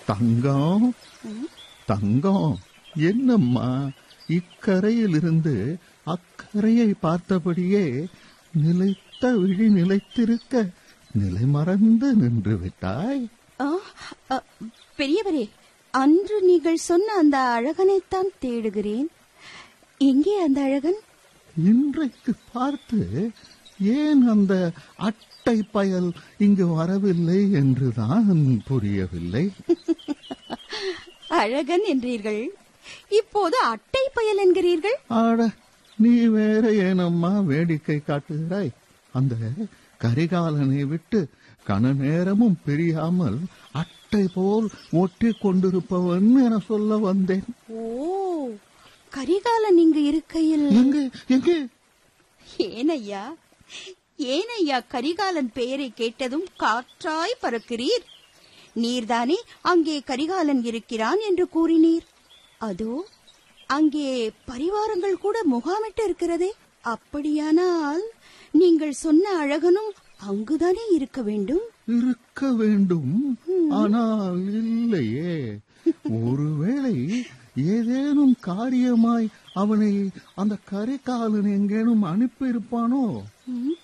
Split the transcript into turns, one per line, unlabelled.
தங்கம் தங்கம் என்னம்மா இக்கரையிலிருந்து அக்கரையை பார்த்தபடியே நிலைத்த விழி நிலைத்திருக்க நிலை மறந்து நின்று விட்டாய்
ஆ, அ, பெரியவரே அன்று நீங்கள் சொன்ன அந்த அழகனைத்தான் தேடுகிறேன் எங்கே அந்த அழகன்
இன்றைக்கு பார்த்து ஏன் அந்த அட்டை பயல் இங்கு வரவில்லை என்றுதான் புரியவில்லை
அழகன் என்றீர்கள் இப்போது அட்டை பயல் என்கிறீர்கள்
ஆட நீ வேற ஏனம்மா வேடிக்கை காட்டுகிறாய் அந்த கரிகாலனை விட்டு கன நேரமும் பிரியாமல் அட்டை போல் ஒட்டி கொண்டிருப்பவன் என சொல்ல வந்தேன்
ஓ கரிகாலன் இங்கு இருக்கையில்
எங்கே எங்கே
ஏனையா ஏனையா கரிகாலன் பெயரை கேட்டதும் காற்றாய் பறக்கிறீர் நீர்தானே அங்கே கரிகாலன் இருக்கிறான் என்று கூறினீர் அதோ அங்கே பரிவாரங்கள் கூட முகாமிட்டு இருக்கிறதே அப்படியானால் நீங்கள் சொன்ன அழகனும் அங்குதானே இருக்க வேண்டும்
இருக்க வேண்டும் ஆனால் இல்லையே ஒருவேளை ஏதேனும் காரியமாய் அவனை அந்த கரிகாலன் எங்கேனும் அனுப்பியிருப்பானோ
ம்,